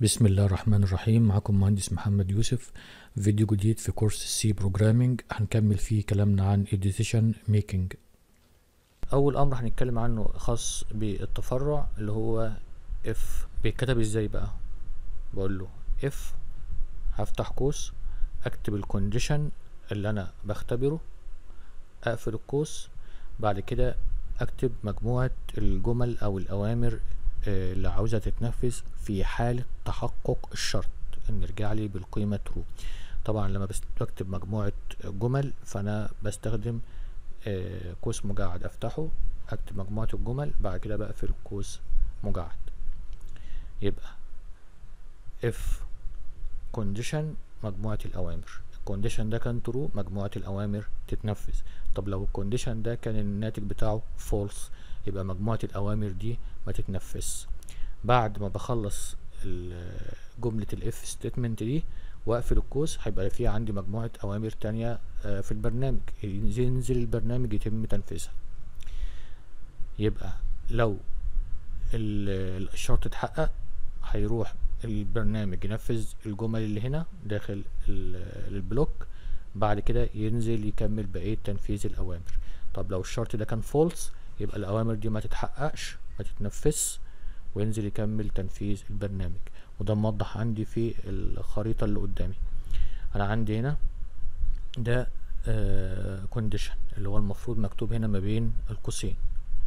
بسم الله الرحمن الرحيم معكم مهندس محمد يوسف فيديو جديد في كورس السي بروجرامينج هنكمل فيه كلامنا عن decision making اول امر هنتكلم عنه خاص بالتفرع اللي هو if بيتكتب ازاي بقى بقول له if هفتح قوس اكتب الكونديشن اللي انا بختبره اقفل القوس بعد كده اكتب مجموعة الجمل او الاوامر آه، اللي عاوزة تتنفذ في حالة تحقق الشرط ان يرجع لي بالقيمة true طبعا لما بس- بكتب مجموعة جمل فانا بستخدم آه، قوس مجعد افتحه اكتب مجموعة الجمل بعد كده بقفل قوس مجعد يبقى if condition مجموعة الأوامر الكونديشن ده كان true مجموعة الأوامر تتنفذ طب لو الكونديشن ده كان الناتج بتاعه false يبقى مجموعة الأوامر دي ما تتنفذ بعد ما بخلص ال- جملة الاف ستيتمنت دي واقفل القوس هيبقى في عندي مجموعة أوامر تانية آه، في البرنامج ينزل البرنامج يتم تنفيذها يبقى لو ال- الشرط اتحقق هيروح البرنامج ينفذ الجمل اللي هنا داخل ال- البلوك بعد كده ينزل يكمل بقية تنفيذ الأوامر طب لو الشرط ده كان فولس يبقى الأوامر دي ما تتحققش ما تتنفذش وينزل يكمل تنفيذ البرنامج وده موضح عندي في الخريطة اللي قدامي أنا عندي هنا ده كونديشن اللي هو المفروض مكتوب هنا ما بين القوسين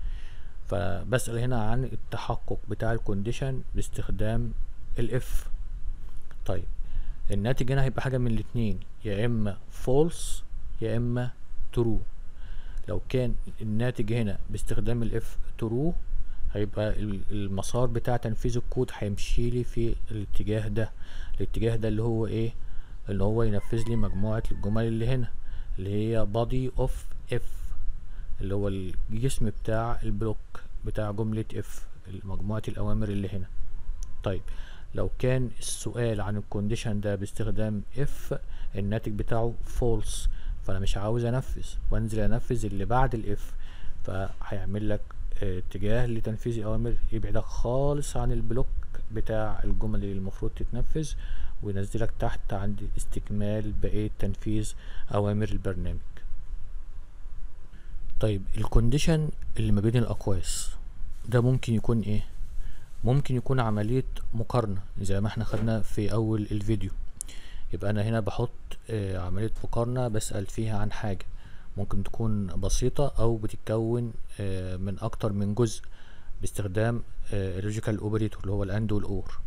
فبسأل هنا عن التحقق بتاع الكونديشن باستخدام الاف طيب الناتج هنا هيبقى حاجة من الاتنين يا اما false يا اما true لو كان الناتج هنا باستخدام الاف true هيبقى ال- المسار بتاع تنفيذ الكود هيمشي لي في الاتجاه ده الاتجاه ده اللي هو ايه اللي هو ينفذ لي مجموعة الجمل اللي هنا اللي هي body of if اللي هو الجسم بتاع البلوك بتاع جملة اف مجموعة الأوامر اللي هنا طيب لو كان السؤال عن الكونديشن ده باستخدام اف الناتج بتاعه false فأنا مش عاوز أنفذ وأنزل أنفذ اللي بعد الاف فهيعمل لك آه، اتجاه لتنفيذ أوامر يبعدك خالص عن البلوك بتاع الجمل اللي المفروض تتنفذ وينزلك تحت عند استكمال بقية تنفيذ أوامر البرنامج طيب الكونديشن اللي ما بين الأقواس ده ممكن يكون ايه ممكن يكون عملية مقارنة زي ما احنا خدنا في أول الفيديو يبقى أنا هنا بحط آه، عملية مقارنة بسأل فيها عن حاجة ممكن تكون بسيطة أو بتتكون آه، من أكتر من جزء باستخدام اللوجيكال اوبريتور اللي هو الأند والأور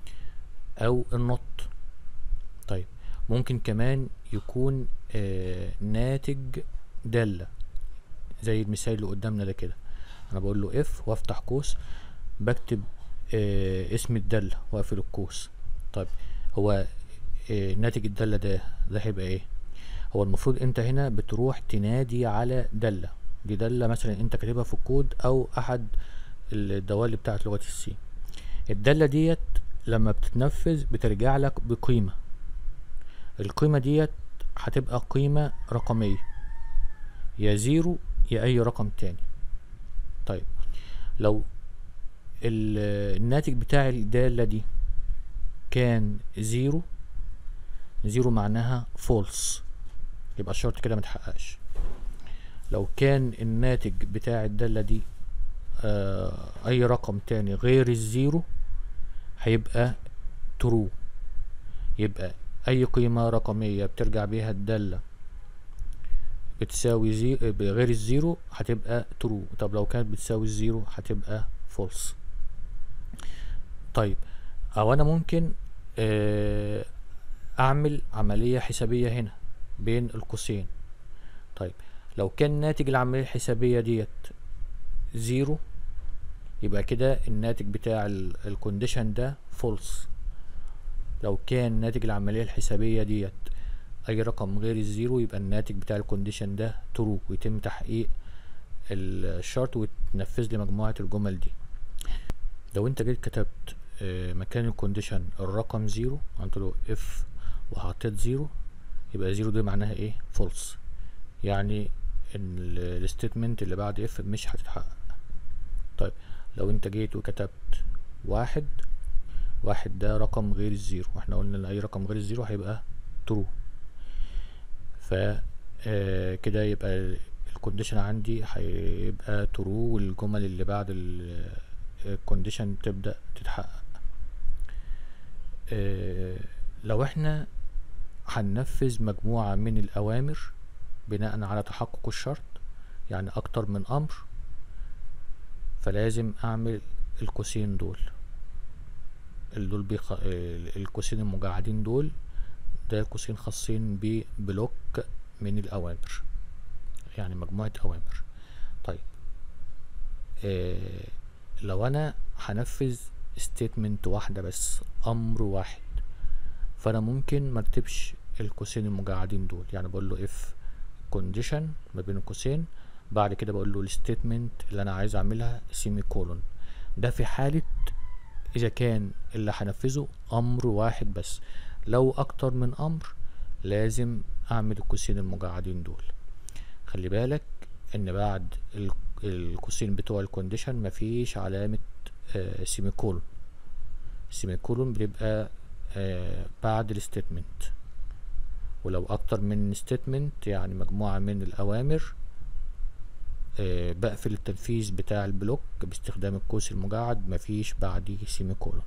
أو النوت طيب ممكن كمان يكون آه، ناتج دالة زي المثال اللي قدامنا ده كده انا بقول له اف وافتح قوس بكتب آه اسم الدالة واقفل القوس طيب هو آه ناتج الدالة ده ده هيبقى ايه هو المفروض انت هنا بتروح تنادي على دالة دي دالة مثلا انت كاتبها في الكود او احد الدوال بتاعت لغة السي الدالة ديت لما بتتنفذ بترجع لك بقيمة القيمة ديت هتبقى قيمة رقمية يا زيرو يا اي رقم تاني طيب لو ال- الناتج بتاع الدالة دي كان زيرو زيرو معناها فولس يبقى الشرط كده متحققش لو كان الناتج بتاع الدالة دي آه اي رقم تاني غير الزيرو هيبقى ترو يبقى اي قيمة رقمية بترجع بيها الدالة بتساوي زي غير الزيرو هتبقى ترو طب لو كانت بتساوي الزيرو هتبقى فولس طيب او انا ممكن آه، اعمل عملية حسابية هنا بين القوسين طيب لو كان ناتج العملية الحسابية ديت زيرو يبقى كده الناتج بتاع الكونديشن ده فولس لو كان ناتج العملية الحسابية ديت اي رقم غير الزيرو يبقى الناتج بتاع الكونديشن ده ترو ويتم تحقيق الشرط وتنفذ لي مجموعة الجمل دي لو انت جيت كتبت آه، مكان الكونديشن الرقم زيرو قلت له اف وحطيت زيرو يبقى زيرو دي معناها ايه فولس يعني ان الستيتمنت اللي بعد اف مش هتتحقق طيب لو انت جيت وكتبت واحد واحد ده رقم غير الزيرو واحنا قلنا ان اي رقم غير الزيرو هيبقى ترو ف آه، كده يبقى الكونديشن عندي هيبقى ترو والجمل اللي بعد الكونديشن تبدأ تتحقق آه، لو احنا هننفذ مجموعة من الأوامر بناء على تحقق الشرط يعني أكتر من أمر فلازم أعمل القوسين دول ال- دول بيخ... ال- القوسين المجعدين دول ده قوسين خاصين ببلوك من الأوامر يعني مجموعة أوامر طيب آه لو أنا هنفذ statement واحدة بس أمر واحد فأنا ممكن مرتبش القوسين المجعدين دول يعني بقول له if condition ما بين القوسين بعد كده بقول له الستيتمنت اللي أنا عايز أعملها سيمي كولون ده في حالة إذا كان اللي هنفذه أمر واحد بس لو أكتر من أمر لازم أعمل القوسين المجعدين دول خلي بالك إن بعد ال- القوسين بتوع الكونديشن مفيش علامة سيمي كولون سيمي كولون بيبقى آه، بعد الستيتمنت ولو أكتر من ستيتمنت يعني مجموعة من الأوامر آه، بقفل التنفيذ بتاع البلوك باستخدام القوس المجعد مفيش بعديه سيمي كولون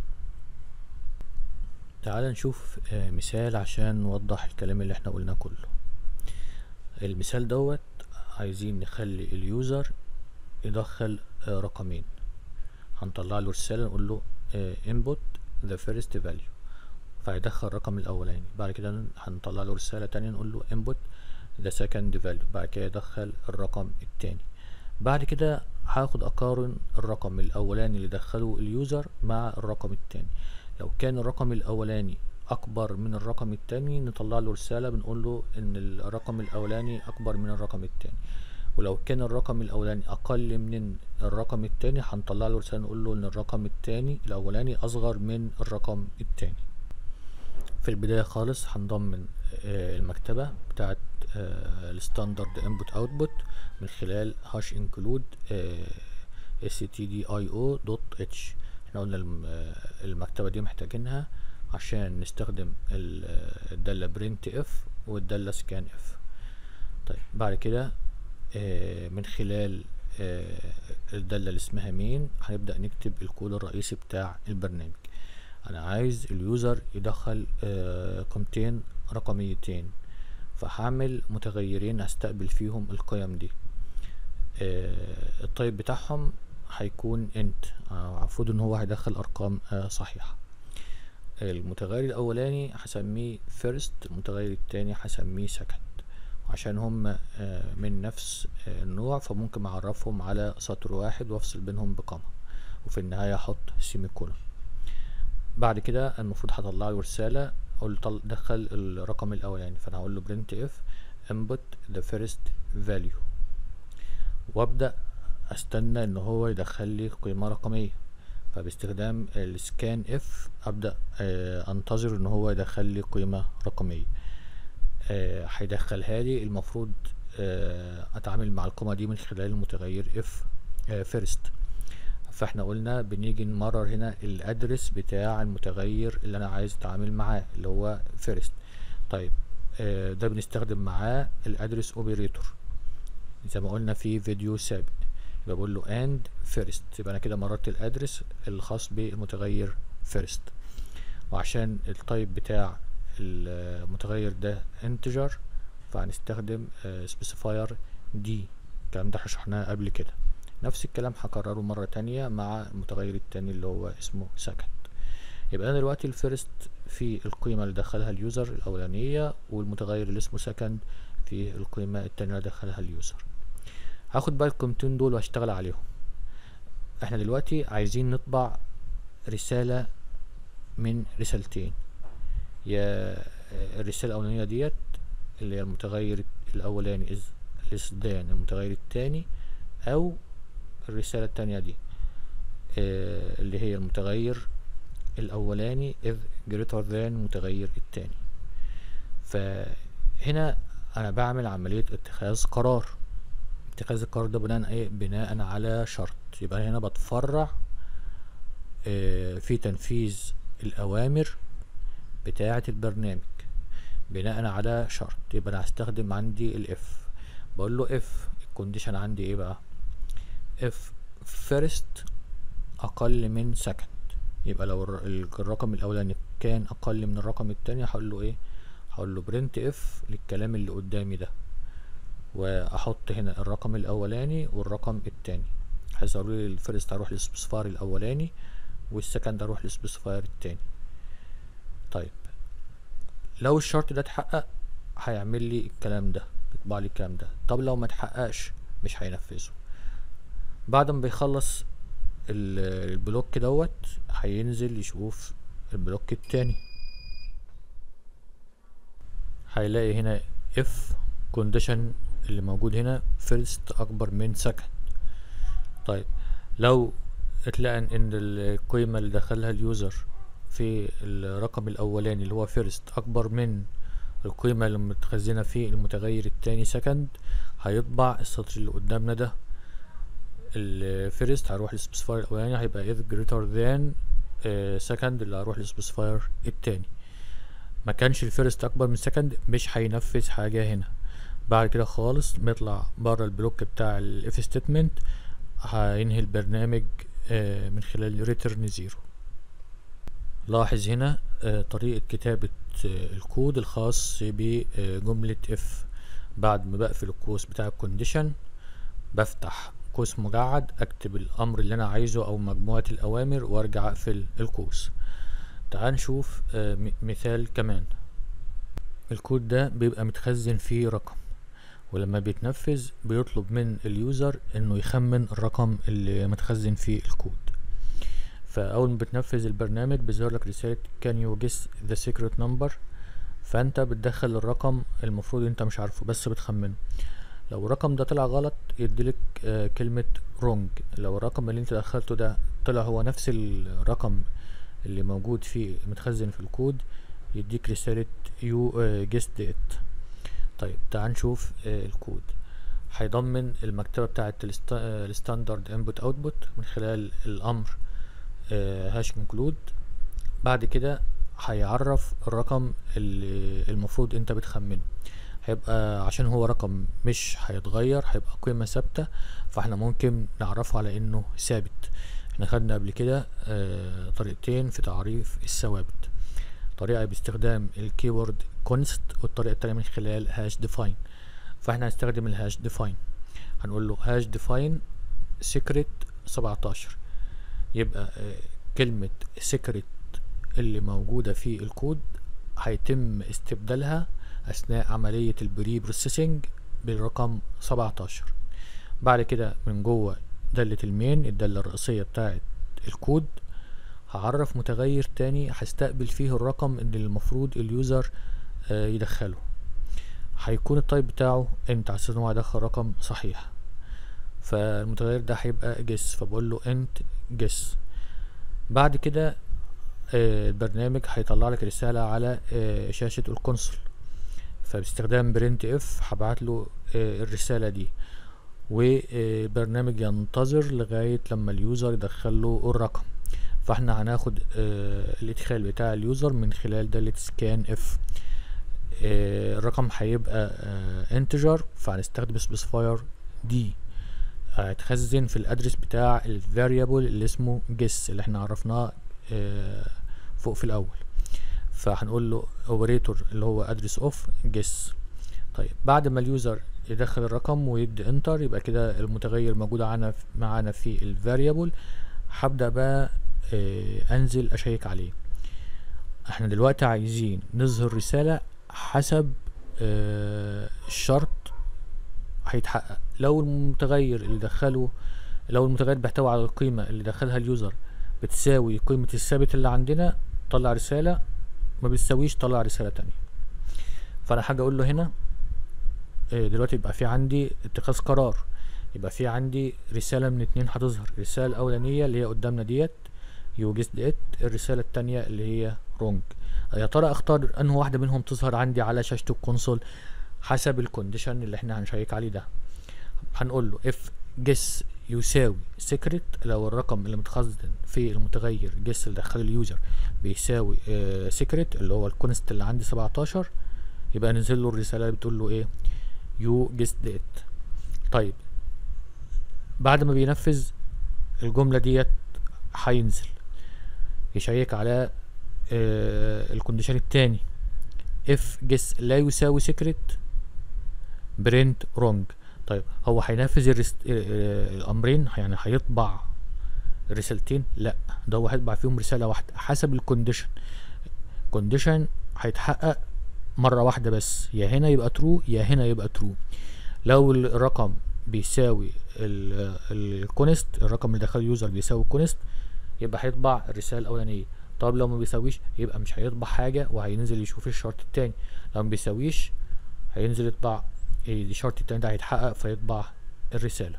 تعال نشوف آه، مثال عشان نوضح الكلام اللي احنا قلناه كله المثال دوت عايزين نخلي اليوزر يدخل آه، رقمين هنطلع له رسالة نقول له آه، input the first value فهيدخل الرقم الأولاني بعد كده هنطلع له رسالة تانية نقول له input the second value بعد كده يدخل الرقم التاني بعد كده هاخد أقارن الرقم الأولاني اللي دخله اليوزر مع الرقم التاني لو كان الرقم الأولاني أكبر من الرقم التاني نطلع له رسالة بنقول له إن الرقم الأولاني أكبر من الرقم التاني ولو كان الرقم الأولاني أقل من الرقم التاني هنطلع له رسالة نقول له إن الرقم التاني الأولاني أصغر من الرقم التاني في البداية خالص هنضمن آه، المكتبة بتاعت الستاندرد انبوت اوتبوت من خلال هاش انكلود stdio.h احنا قلنا الم- آه، المكتبة دي محتاجينها عشان نستخدم ال- آه، الدالة برنت اف والدالة سكان اف طيب بعد كده آه، من خلال آه، الدالة اللي اسمها مين هنبدأ نكتب الكود الرئيسي بتاع البرنامج انا عايز اليوزر يدخل آه، قيمتين رقميتين فهعمل متغيرين هستقبل فيهم القيم دي آه، الطيب بتاعهم هيكون انت المفروض ان هو هيدخل ارقام آه، صحيحة المتغير الاولاني هسميه first المتغير التاني هسميه second عشان هم آه، من نفس آه، النوع فممكن اعرفهم على سطر واحد وافصل بينهم بقمة وفي النهاية احط سيمي كولون بعد كده المفروض هطلع له رسالة اقول له طل- دخل الرقم الاولاني فانا هقول له print if input the first value وابدأ استنى ان هو يدخل لي قيمة رقمية فباستخدام السكان اف ابدأ آه، انتظر ان هو يدخل لي قيمة رقمية آه، هيدخلها لي المفروض آه، اتعامل مع القيمة دي من خلال المتغير اف فيرست فاحنا قلنا بنيجي نمرر هنا الادرس بتاع المتغير اللي انا عايز اتعامل معاه اللي هو فيرست طيب آه، ده بنستخدم معاه الادرس اوبريتور زي ما قلنا في فيديو سابق يبقى بقول له and first يبقى انا كده مررت الادرس الخاص بالمتغير first وعشان التايب بتاع المتغير ده integer فهنستخدم آه، specifier d الكلام ده شرحناه قبل كده نفس الكلام هكرره مرة تانية مع المتغير التاني اللي هو اسمه second يبقى انا دلوقتي الفيرست في القيمة اللي دخلها اليوزر الأولانية والمتغير اللي اسمه second في القيمة التانية اللي دخلها اليوزر هاخد بقى القيمتين دول وهشتغل عليهم احنا دلوقتي عايزين نطبع رسالة من رسالتين يا الرسالة الأولانية ديت اللي هي المتغير الأولاني is less than المتغير التاني أو الرسالة التانية دي آه، اللي هي المتغير الأولاني is greater than المتغير التاني فهنا أنا بعمل عملية اتخاذ قرار اتخاذ القرار ده بناء ايه بناء على شرط يبقى هنا بتفرع آه، في تنفيذ الاوامر بتاعة البرنامج بناء على شرط يبقى انا هستخدم عندي الاف بقول له اف الكونديشن عندي ايه بقى اف فيرست اقل من سكند يبقى لو الر- الرقم الاولاني كان اقل من الرقم التاني هقول له ايه هقول له برنت اف للكلام اللي قدامي ده واحط هنا الرقم الاولاني والرقم التاني حيث اقول لي الفيرست هروح للسبيسيفاير الاولاني والسكند اروح للسبيسيفاير التاني طيب لو الشرط ده اتحقق هيعمل لي الكلام ده يطبع لي الكلام ده طب لو ما اتحققش مش هينفذه بعد ما بيخلص ال- البلوك دوت هينزل يشوف البلوك التاني هيلاقي هنا if condition اللي موجود هنا first اكبر من second طيب لو اتلقى ان القيمة اللي دخلها اليوزر في الرقم الاولاني اللي هو first اكبر من القيمة اللي متخزنة في المتغير التاني second هيطبع السطر اللي قدامنا ده الفيرست هروح للسبيسيفاير الاولاني هيبقى if greater than آه، second اللي هروح للسبيسيفاير التاني ما كانش الفيرست اكبر من سكند مش هينفذ حاجة هنا بعد كده خالص بيطلع بره البلوك بتاع الاف ستيتمنت هينهي البرنامج آه، من خلال ريترن زيرو لاحظ هنا آه، طريقة كتابة آه، الكود الخاص بجملة اف بعد ما بقفل القوس بتاع الكونديشن بفتح قوس مجعد اكتب الامر اللي انا عايزه او مجموعة الاوامر وارجع اقفل القوس تعال نشوف آه، م- مثال كمان الكود ده بيبقى متخزن فيه رقم ولما بيتنفذ بيطلب من اليوزر انه يخمن الرقم اللي متخزن فيه الكود فاول ما بتنفذ البرنامج بيظهر لك رسالة can you guess the secret number فانت بتدخل الرقم المفروض انت مش عارفه بس بتخمنه لو الرقم ده طلع غلط يديلك آه، كلمة wrong لو الرقم اللي انت دخلته ده طلع هو نفس الرقم اللي موجود في متخزن في الكود يديك رسالة you uh, guessed it طيب تعال نشوف آه، الكود هيضمن المكتبة بتاعة الستاندرد انبوت اوتبوت من خلال الامر هاش انكلود بعد كده هيعرف الرقم اللي المفروض انت بتخمنه هيبقى عشان هو رقم مش هيتغير هيبقى قيمة ثابتة فاحنا ممكن نعرفه على انه ثابت احنا خدنا قبل كده آه، طريقتين في تعريف الثوابت طريقة باستخدام الكيورد كونست والطريقة التانية من خلال هاش ديفاين فاحنا هنستخدم الهاش ديفاين هنقول له هاش ديفاين سيكريت 17 يبقى آه، كلمة سيكريت اللي موجودة في الكود هيتم استبدالها أثناء عملية البري بروسيسنج بالرقم 17 بعد كده من جوه دالة المين الدالة الرئيسية بتاعة الكود هعرف متغير تاني هستقبل فيه الرقم اللي المفروض اليوزر آه، يدخله هيكون التايب بتاعه انت على اساس ان هو هيدخل رقم صحيح فالمتغير ده هيبقى جس فبقول له انت جس بعد كده آه، البرنامج هيطلع لك رسالة على آه، شاشة الكونسول فباستخدام برنت اف هبعت له آه، الرسالة دي والبرنامج ينتظر لغاية لما اليوزر يدخل له الرقم فاحنا هناخد آه، الادخال بتاع اليوزر من خلال دالة سكان اف الرقم هيبقى انتجر فهنستخدم سبيسيفاير دي هيتخزن في الادرس بتاع الفاريبل اللي اسمه جس اللي احنا عرفناه آه، فوق في الاول فهنقول له اوبريتور اللي هو ادرس اوف جس طيب بعد ما اليوزر يدخل الرقم ويدي انتر يبقى كده المتغير موجود معانا معانا في الفاريبل هبدأ بقى آه، انزل اشيك عليه احنا دلوقتي عايزين نظهر رسالة حسب آه، الشرط هيتحقق لو المتغير اللي دخله لو المتغير بيحتوي على القيمة اللي دخلها اليوزر بتساوي قيمة الثابت اللي عندنا طلع رسالة ما بتساويش طلع رسالة تانية فانا حاجة اقول له هنا آه، دلوقتي يبقى في عندي اتخاذ قرار يبقى في عندي رسالة من اتنين هتظهر الرسالة الأولانية اللي هي قدامنا ديت يو جيست ات الرسالة التانية اللي هي رونج يا ترى اختار انه واحدة منهم تظهر عندي على شاشة الكونسول حسب الكونديشن اللي احنا هنشيك عليه ده هنقول له if جس يساوي سيكريت لو الرقم اللي متخزن في المتغير جس اللي دخله اليوزر بيساوي سيكريت اللي هو الكونست اللي عندي 17 يبقى ننزل له الرساله اللي بتقول له ايه يو جيس ديت طيب بعد ما بينفذ الجمله ديت هينزل يشيك على آه الكونديشن التاني اف جس لا يساوي سيكريت برنت رونج طيب هو هينفذ الرست... آه الامرين يعني هيطبع رسالتين لا ده هو هيطبع فيهم رساله واحده حسب الكونديشن كونديشن هيتحقق مره واحده بس يا هنا يبقى ترو يا هنا يبقى ترو لو الرقم بيساوي الكونست الرقم اللي دخله اليوزر بيساوي الكونست يبقى هيطبع الرساله الاولانيه طب لو ما بيساويش يبقى مش هيطبع حاجه وهينزل يشوف الشرط التاني لو ما بيساويش هينزل يطبع الشرط التاني ده هيتحقق فيطبع الرساله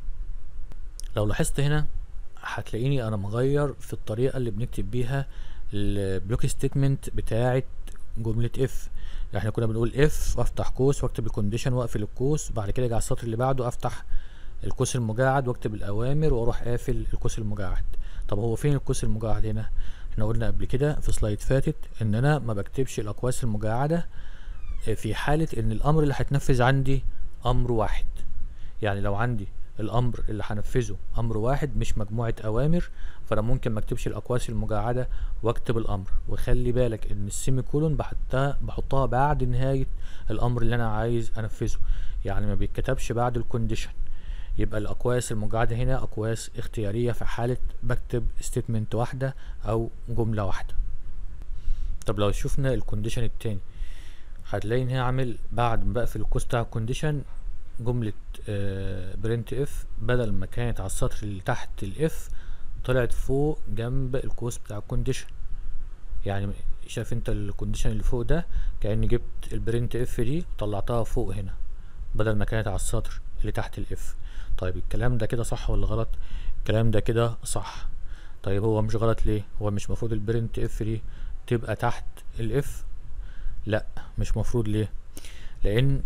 لو لاحظت هنا هتلاقيني انا مغير في الطريقه اللي بنكتب بيها البلوك ستيتمنت بتاعه جمله اف احنا كنا بنقول اف وافتح قوس واكتب الكونديشن واقفل القوس وبعد كده اجي على السطر اللي بعده افتح القوس المجعد واكتب الاوامر واروح قافل القوس المجعد طب هو فين القوس المجعد هنا احنا قلنا قبل كده في سلايد فاتت ان انا ما بكتبش الاقواس المجعده في حاله ان الامر اللي هيتنفذ عندي امر واحد يعني لو عندي الامر اللي هنفذه امر واحد مش مجموعه اوامر فانا ممكن ما اكتبش الاقواس المجعده واكتب الامر وخلي بالك ان السيمي كولون بحطها بحطها بعد نهايه الامر اللي انا عايز انفذه يعني ما بيتكتبش بعد الكونديشن يبقى الاقواس المجعده هنا اقواس اختياريه في حاله بكتب ستيتمنت واحده او جمله واحده طب لو شفنا الكونديشن التاني هتلاقي ان هي عامل بعد ما بقفل القوس بتاع الكونديشن جملة برنت اف بدل ما كانت على السطر اللي تحت الاف طلعت فوق جنب القوس بتاع الكونديشن يعني شايف انت الكونديشن اللي فوق ده كأني جبت البرنت اف دي طلعتها فوق هنا بدل ما كانت على السطر اللي تحت الاف طيب الكلام ده كده صح ولا غلط الكلام ده كده صح طيب هو مش غلط ليه هو مش مفروض البرنت اف دي تبقى تحت الاف لا مش مفروض ليه لان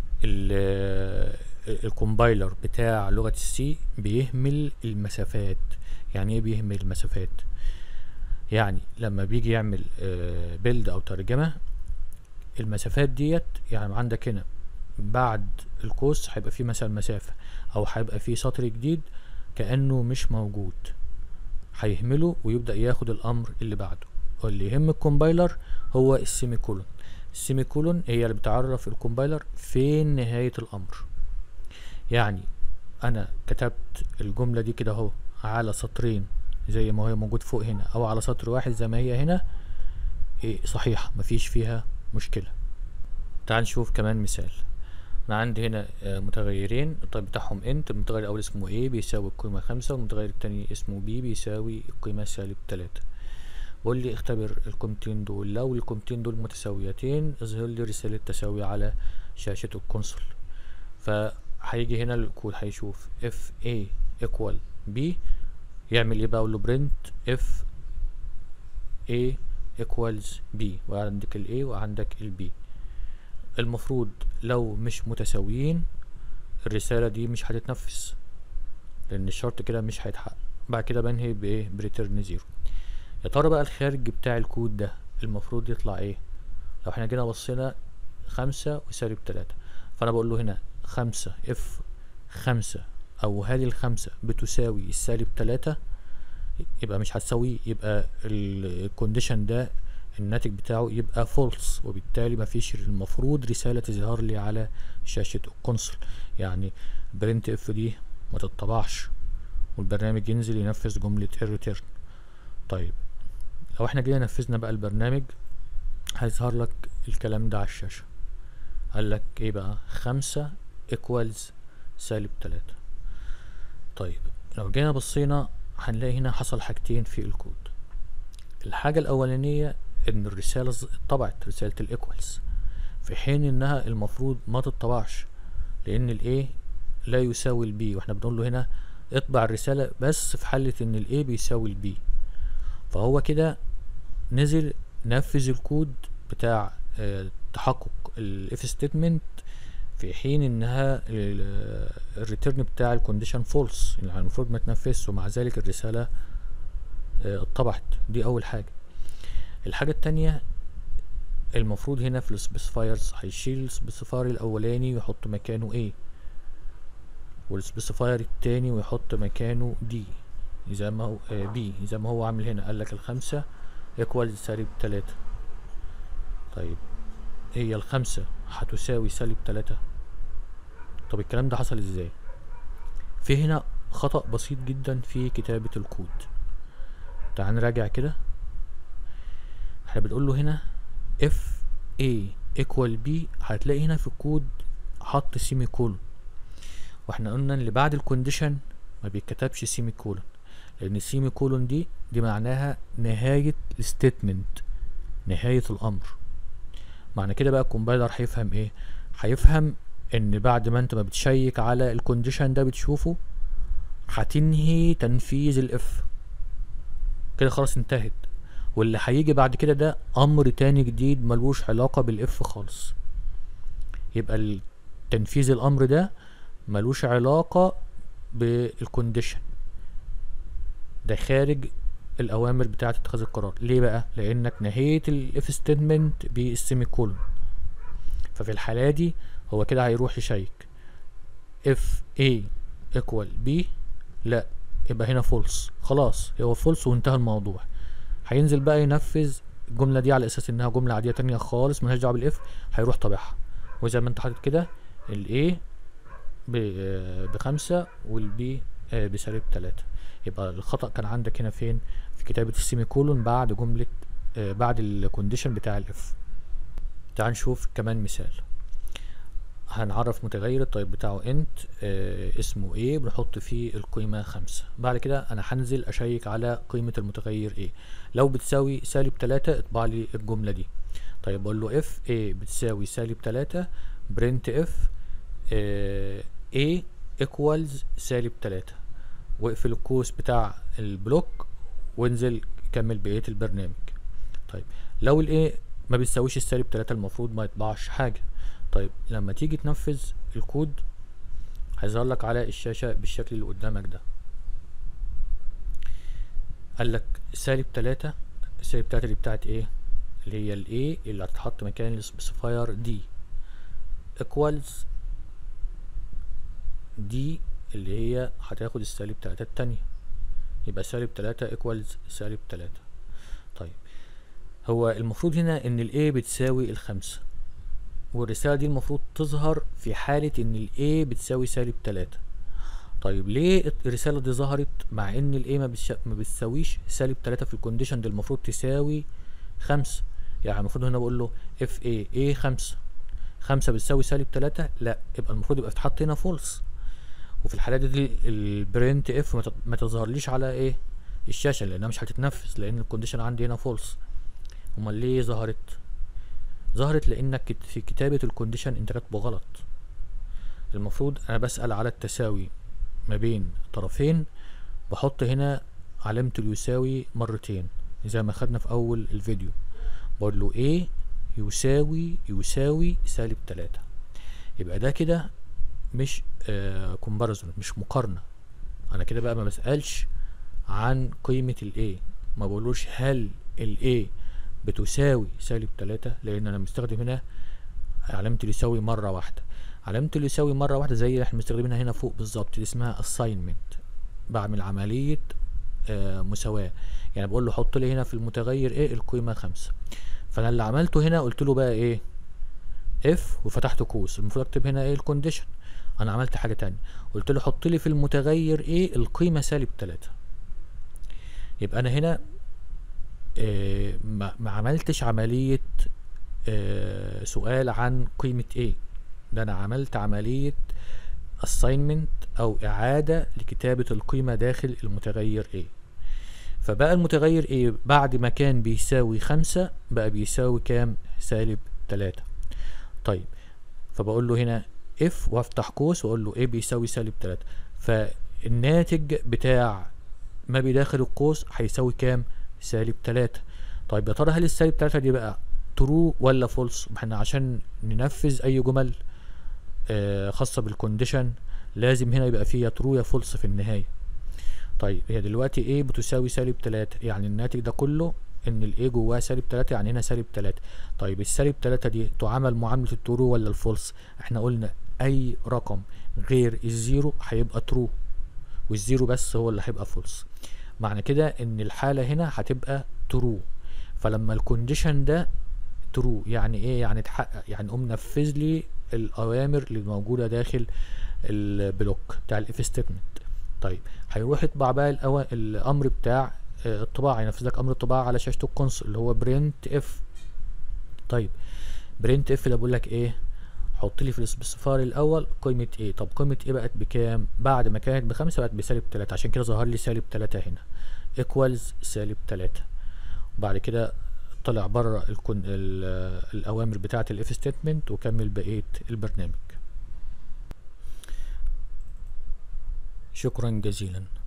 الكومبايلر بتاع لغة السي بيهمل المسافات يعني ايه بيهمل المسافات يعني لما بيجي يعمل بيلد او ترجمة المسافات ديت يعني عندك هنا بعد القوس هيبقى فيه مثلا مسافة او هيبقى فيه سطر جديد كأنه مش موجود هيهمله ويبدأ ياخد الامر اللي بعده واللي يهم الكومبايلر هو السيمي كولون السيمي كولون هي اللي بتعرف الكومبايلر فين نهاية الأمر يعني أنا كتبت الجملة دي كده أهو على سطرين زي ما هي موجود فوق هنا أو على سطر واحد زي ما هي هنا إيه صحيحة مفيش فيها مشكلة تعال نشوف كمان مثال أنا عندي هنا متغيرين الطيب بتاعهم انت المتغير الأول اسمه A بيساوي القيمة خمسة والمتغير التاني اسمه B بيساوي القيمة سالب تلاتة بقول لي اختبر القيمتين دول لو القيمتين دول متساويتين اظهر لي رسالة تساوي على شاشة الكونسول فهيجي هنا الكود هيشوف اف a equal b يعمل ايه بقى اقول له print اف a equals b وعندك ال a وعندك ال b المفروض لو مش متساويين الرسالة دي مش هتتنفذ لان الشرط كده مش هيتحقق بعد كده بنهي بايه بريتيرن زيرو يا ترى بقى الخارج بتاع الكود ده المفروض يطلع ايه لو احنا جينا بصينا خمسة وسالب تلاتة فانا بقول له هنا خمسة اف خمسة او هذه الخمسة بتساوي السالب تلاتة يبقى مش هتساوي يبقى الكونديشن ده الناتج بتاعه يبقى فولس وبالتالي مفيش المفروض رسالة تظهر لي على شاشة الكونسول يعني برنت اف دي ما تطبعش والبرنامج ينزل ينفذ جملة الريتيرن طيب لو احنا جينا نفذنا بقى البرنامج هيظهر لك الكلام ده على الشاشة قال لك ايه بقى خمسة equals سالب تلاتة طيب لو جينا بصينا هنلاقي هنا حصل حاجتين في الكود الحاجة الأولانية إن الرسالة طبعت رسالة الإيكوالز في حين إنها المفروض ما تطبعش لأن الإيه لا يساوي البي واحنا بنقول له هنا اطبع الرسالة بس في حالة إن الإيه بيساوي البي فهو كده نزل نفذ الكود بتاع اه تحقق الاف ستيتمنت في حين انها الريتيرن بتاع الكونديشن فولس يعني المفروض ما تنفذش ومع ذلك الرسالة آه، اتطبعت دي اول حاجة الحاجة التانية المفروض هنا في السبيسيفايرز هيشيل السبيسيفاير الاولاني ويحط مكانه ايه والسبيسيفاير التاني ويحط مكانه دي زي ما هو آه بي زي ما هو عامل هنا قالك الخمسة ايكوال سالب تلاتة طيب هي الخمسة هتساوي سالب تلاتة طب الكلام ده حصل ازاي في هنا خطأ بسيط جدا في كتابة الكود تعال نراجع كده احنا بنقول له هنا اف A equal B هتلاقي هنا في الكود حط سيمي كولون واحنا قلنا اللي بعد الكونديشن ما بيتكتبش سيمي كولون لان السيمي كولون دي دي معناها نهاية الستيتمنت نهاية الامر معنى كده بقى الكومبايلر هيفهم ايه هيفهم ان بعد ما انت ما بتشيك على الكونديشن ده بتشوفه هتنهي تنفيذ الاف كده خلاص انتهت واللي هيجي بعد كده ده امر تاني جديد ملوش علاقة بالاف خالص يبقى تنفيذ الامر ده ملوش علاقة بالكونديشن ده خارج الاوامر بتاعه اتخاذ القرار ليه بقى لانك نهيت الاف ستيتمنت بالسيمي كولون ففي الحاله دي هو كده هيروح يشيك اف A equal B لا يبقى هنا فولس خلاص هو فولس وانتهى الموضوع هينزل بقى ينفذ الجمله دي على اساس انها جمله عاديه تانية خالص ملهاش دعوه بالاف هيروح طابعها وزي ما انت حاطط كده الاي بخمسة والبي بسالب تلاتة يبقى الخطأ كان عندك هنا فين في كتابة السيمي كولون بعد جملة آه بعد الكونديشن بتاع الاف تعال نشوف كمان مثال هنعرف متغير الطيب بتاعه انت آه اسمه ايه بنحط فيه القيمة خمسة بعد كده انا هنزل اشيك على قيمة المتغير ايه لو بتساوي سالب تلاتة اطبع لي الجملة دي طيب بقول له اف ايه بتساوي سالب تلاتة برنت اف آه a equals سالب تلاتة واقفل القوس بتاع البلوك وانزل كمل بقية البرنامج طيب لو الايه ما بتساويش السالب تلاتة المفروض ما يطبعش حاجة طيب لما تيجي تنفذ الكود هيظهر لك على الشاشة بالشكل اللي قدامك ده قال لك سالب تلاتة السالب تلاتة دي بتاعت ايه اللي هي الايه اللي هتتحط مكان السبيسيفاير دي equals دي اللي هي هتاخد السالب تلاتة التانية يبقى سالب تلاتة equals سالب تلاتة طيب هو المفروض هنا ان ال A بتساوي الخمسة والرسالة دي المفروض تظهر في حالة ان ال A بتساوي سالب تلاتة طيب ليه الرسالة دي ظهرت مع ان ال A ما, بتش... ما بتساويش سالب تلاتة في الكونديشن دي المفروض تساوي خمسة يعني المفروض هنا بقول له اف A A خمسة خمسة بتساوي سالب تلاتة لا يبقى المفروض يبقى تتحط هنا فولس وفي الحالة دي البرنت اف ما تظهرليش على ايه الشاشة لانها مش هتتنفذ لان الكونديشن عندي هنا فولس امال ليه ظهرت ظهرت لانك في كتابة الكونديشن انت كاتبه غلط المفروض انا بسأل على التساوي ما بين طرفين بحط هنا علامة اليساوي مرتين زي ما خدنا في اول الفيديو بقول له ايه يساوي يساوي سالب تلاتة يبقى ده كده مش آه كومباريزون مش مقارنة انا كده بقى ما بسألش عن قيمة الايه ما بقولوش هل الايه بتساوي سالب تلاتة لان انا مستخدم هنا علامة اليساوي مرة واحدة علامة اليساوي مرة واحدة زي اللي احنا مستخدمينها هنا فوق بالظبط دي اسمها assignment بعمل عملية آه مساواة يعني بقول له حط لي هنا في المتغير ايه القيمة خمسة فانا اللي عملته هنا قلت له بقى ايه اف وفتحت قوس المفروض اكتب هنا ايه الكونديشن انا عملت حاجة تانية قلت له حط لي في المتغير ايه القيمة سالب تلاتة يبقى انا هنا إيه ما, ما عملتش عملية إيه سؤال عن قيمة ايه ده انا عملت عملية assignment او اعادة لكتابة القيمة داخل المتغير ايه فبقى المتغير ايه بعد ما كان بيساوي خمسة بقى بيساوي كام سالب تلاتة طيب فبقول له هنا اف وافتح قوس واقول له ايه بيساوي سالب تلاتة فالناتج بتاع ما بداخل القوس هيساوي كام سالب تلاتة طيب يا ترى هل السالب تلاتة دي بقى ترو ولا فولس احنا عشان ننفذ اي جمل آه خاصة بالكونديشن لازم هنا يبقى فيه يا ترو يا فولس في النهاية طيب هي دلوقتي A بتساوي سالب تلاتة يعني الناتج ده كله ان ال A جواها سالب تلاتة يعني هنا سالب تلاتة طيب السالب تلاتة دي تعامل معاملة الترو ولا الفولس احنا قلنا اي رقم غير الزيرو هيبقى ترو والزيرو بس هو اللي هيبقى فولس معنى كده ان الحالة هنا هتبقى ترو فلما الكونديشن ده ترو يعني ايه يعني اتحقق يعني قوم نفذ لي الاوامر اللي موجودة داخل البلوك بتاع الاف ستيتمنت طيب هيروح يطبع بقى الأو... الامر بتاع آه، الطباعة ينفذ لك امر الطباعة على شاشة الكونسول اللي هو برنت اف طيب برنت اف ده بيقول لك ايه حط لي في السبيسيفاير الاول قيمه ايه طب قيمه ايه بقت بكام بعد ما كانت بخمسة بقت بسالب تلاتة عشان كده ظهر لي سالب تلاتة هنا ايكوالز سالب تلاتة وبعد كده طلع بره الكون ال- الاوامر بتاعه الاف ستيتمنت وكمل بقيه البرنامج شكرا جزيلا